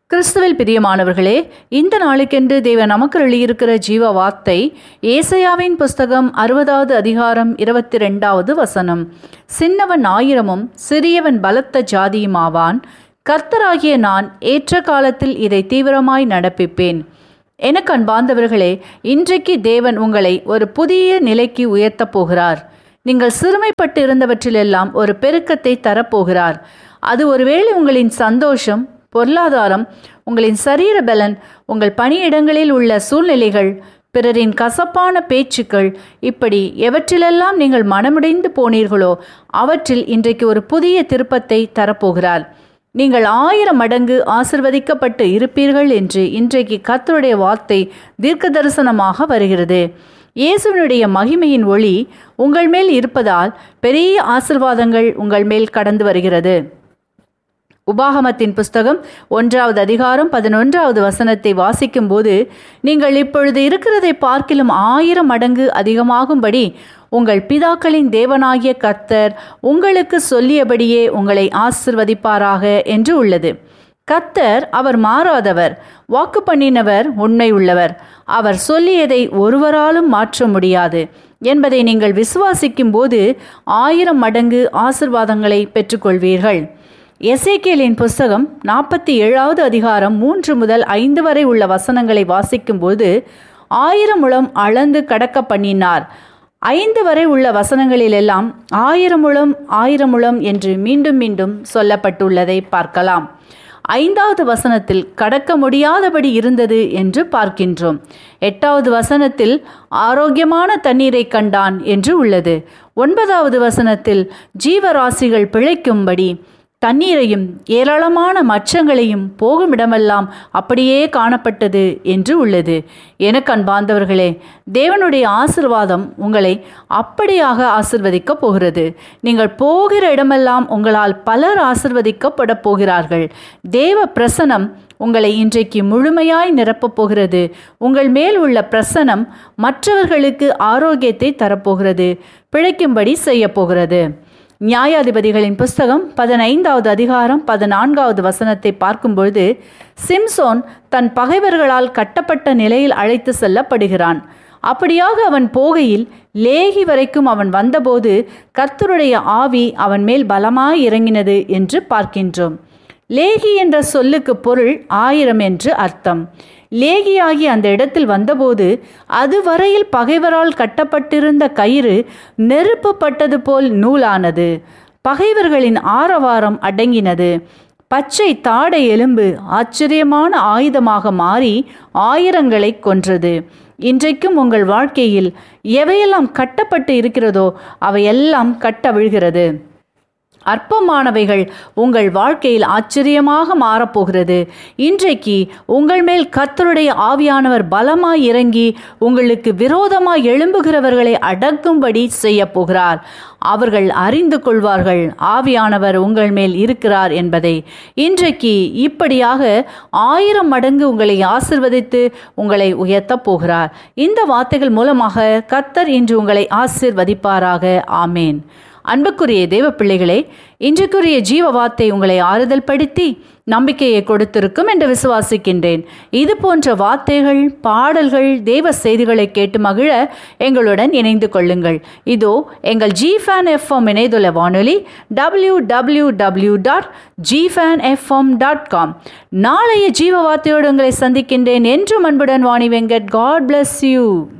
கிறிஸ்துவில் பிரியமானவர்களே இந்த நாளுக்கென்று தேவன் நமக்கு எழுதியிருக்கிற ஜீவ வார்த்தை ஏசையாவின் புஸ்தகம் அறுபதாவது அதிகாரம் இருபத்தி ரெண்டாவது வசனம் சின்னவன் ஆயிரமும் சிறியவன் பலத்த ஜாதியுமாவான் கர்த்தராகிய நான் ஏற்ற காலத்தில் இதை தீவிரமாய் நடப்பிப்பேன் எனக்கு அன்பார்ந்தவர்களே இன்றைக்கு தேவன் உங்களை ஒரு புதிய நிலைக்கு உயர்த்தப் போகிறார் நீங்கள் சிறுமைப்பட்டு இருந்தவற்றிலெல்லாம் ஒரு பெருக்கத்தை தரப்போகிறார் அது ஒருவேளை உங்களின் சந்தோஷம் பொருளாதாரம் உங்களின் சரீர பலன் உங்கள் பணியிடங்களில் உள்ள சூழ்நிலைகள் பிறரின் கசப்பான பேச்சுக்கள் இப்படி எவற்றிலெல்லாம் நீங்கள் மனமுடைந்து போனீர்களோ அவற்றில் இன்றைக்கு ஒரு புதிய திருப்பத்தை தரப்போகிறார் நீங்கள் ஆயிரம் மடங்கு ஆசிர்வதிக்கப்பட்டு இருப்பீர்கள் என்று இன்றைக்கு கர்த்தருடைய வார்த்தை தீர்க்க தரிசனமாக வருகிறது இயேசுவினுடைய மகிமையின் ஒளி உங்கள் மேல் இருப்பதால் பெரிய ஆசிர்வாதங்கள் உங்கள் மேல் கடந்து வருகிறது உபாகமத்தின் புஸ்தகம் ஒன்றாவது அதிகாரம் பதினொன்றாவது வசனத்தை வாசிக்கும்போது நீங்கள் இப்பொழுது இருக்கிறதை பார்க்கிலும் ஆயிரம் மடங்கு அதிகமாகும்படி உங்கள் பிதாக்களின் தேவனாகிய கர்த்தர் உங்களுக்கு சொல்லியபடியே உங்களை ஆசிர்வதிப்பாராக என்று உள்ளது கர்த்தர் அவர் மாறாதவர் வாக்கு பண்ணினவர் உண்மை உள்ளவர் அவர் சொல்லியதை ஒருவராலும் மாற்ற முடியாது என்பதை நீங்கள் விசுவாசிக்கும் போது ஆயிரம் மடங்கு ஆசிர்வாதங்களை பெற்றுக்கொள்வீர்கள் எசேக்கியலின் புஸ்தகம் நாற்பத்தி ஏழாவது அதிகாரம் மூன்று முதல் ஐந்து வரை உள்ள வசனங்களை வாசிக்கும்போது ஆயிரம் முழம் அளந்து கடக்க பண்ணினார் ஐந்து வரை உள்ள வசனங்களிலெல்லாம் ஆயிரம் முழம் ஆயிரம் முழம் என்று மீண்டும் மீண்டும் சொல்லப்பட்டுள்ளதை பார்க்கலாம் ஐந்தாவது வசனத்தில் கடக்க முடியாதபடி இருந்தது என்று பார்க்கின்றோம் எட்டாவது வசனத்தில் ஆரோக்கியமான தண்ணீரை கண்டான் என்று உள்ளது ஒன்பதாவது வசனத்தில் ஜீவராசிகள் பிழைக்கும்படி தண்ணீரையும் ஏராளமான மச்சங்களையும் போகுமிடமெல்லாம் அப்படியே காணப்பட்டது என்று உள்ளது எனக்கு அன்பார்ந்தவர்களே தேவனுடைய ஆசிர்வாதம் உங்களை அப்படியாக ஆசிர்வதிக்கப் போகிறது நீங்கள் போகிற இடமெல்லாம் உங்களால் பலர் ஆசிர்வதிக்கப்பட போகிறார்கள் தேவ பிரசனம் உங்களை இன்றைக்கு முழுமையாய் நிரப்பப் போகிறது உங்கள் மேல் உள்ள பிரசனம் மற்றவர்களுக்கு ஆரோக்கியத்தை தரப்போகிறது பிழைக்கும்படி செய்ய போகிறது நியாயாதிபதிகளின் புஸ்தகம் பதினைந்தாவது அதிகாரம் பதினான்காவது வசனத்தை பார்க்கும்பொழுது சிம்சோன் தன் பகைவர்களால் கட்டப்பட்ட நிலையில் அழைத்து செல்லப்படுகிறான் அப்படியாக அவன் போகையில் லேகி வரைக்கும் அவன் வந்தபோது கர்த்தருடைய ஆவி அவன் மேல் பலமாய் இறங்கினது என்று பார்க்கின்றோம் லேகி என்ற சொல்லுக்கு பொருள் ஆயிரம் என்று அர்த்தம் லேகியாகி அந்த இடத்தில் வந்தபோது அதுவரையில் பகைவரால் கட்டப்பட்டிருந்த கயிறு நெருப்புப்பட்டது போல் நூலானது பகைவர்களின் ஆரவாரம் அடங்கினது பச்சை தாடை எலும்பு ஆச்சரியமான ஆயுதமாக மாறி ஆயிரங்களை கொன்றது இன்றைக்கும் உங்கள் வாழ்க்கையில் எவையெல்லாம் கட்டப்பட்டு இருக்கிறதோ அவையெல்லாம் கட்ட விழுகிறது அற்பமானவைகள் உங்கள் வாழ்க்கையில் ஆச்சரியமாக மாறப்போகிறது இன்றைக்கு உங்கள் மேல் கர்த்தருடைய ஆவியானவர் பலமாய் இறங்கி உங்களுக்கு விரோதமாய் எழும்புகிறவர்களை அடக்கும்படி செய்ய போகிறார் அவர்கள் அறிந்து கொள்வார்கள் ஆவியானவர் உங்கள் மேல் இருக்கிறார் என்பதை இன்றைக்கு இப்படியாக ஆயிரம் மடங்கு உங்களை ஆசிர்வதித்து உங்களை உயர்த்தப் போகிறார் இந்த வார்த்தைகள் மூலமாக கர்த்தர் இன்று உங்களை ஆசிர்வதிப்பாராக ஆமேன் அன்புக்குரிய தேவ பிள்ளைகளே இன்றைக்குரிய ஜீவ வார்த்தை உங்களை ஆறுதல் படுத்தி நம்பிக்கையை கொடுத்திருக்கும் என்று விசுவாசிக்கின்றேன் இது போன்ற வார்த்தைகள் பாடல்கள் தேவ செய்திகளை கேட்டு மகிழ எங்களுடன் இணைந்து கொள்ளுங்கள் இதோ எங்கள் ஜி ஃபேன் எஃப்எம் இணையதள வானொலி W W W dot G fan FM dot com நாளைய ஜீவ வார்த்தையோடு உங்களை சந்திக்கின்றேன் என்றும் அன்புடன் Vani Venkat God bless you